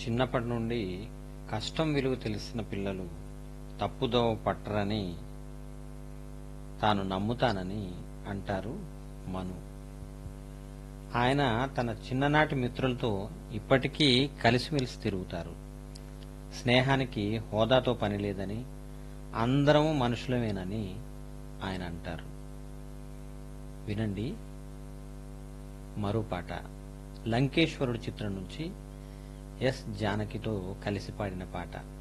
చిన్నప్పటి నుండి కష్టం విలువ తెలిసిన పిల్లలు తప్పుదోవ పట్టరని తాను నమ్ముతానని అంటారు మను ఆయన తన చిన్ననాటి మిత్రులతో ఇప్పటికీ కలిసిమెలిసి తిరుగుతారు స్నేహానికి హోదాతో పని లేదని అందరము మనుషులమేనని ఆయన అంటారు వినండి మరో పాట లంకేశ్వరుడు చిత్రం నుంచి ఎస్ జానకితో కలిసి పాడిన పాట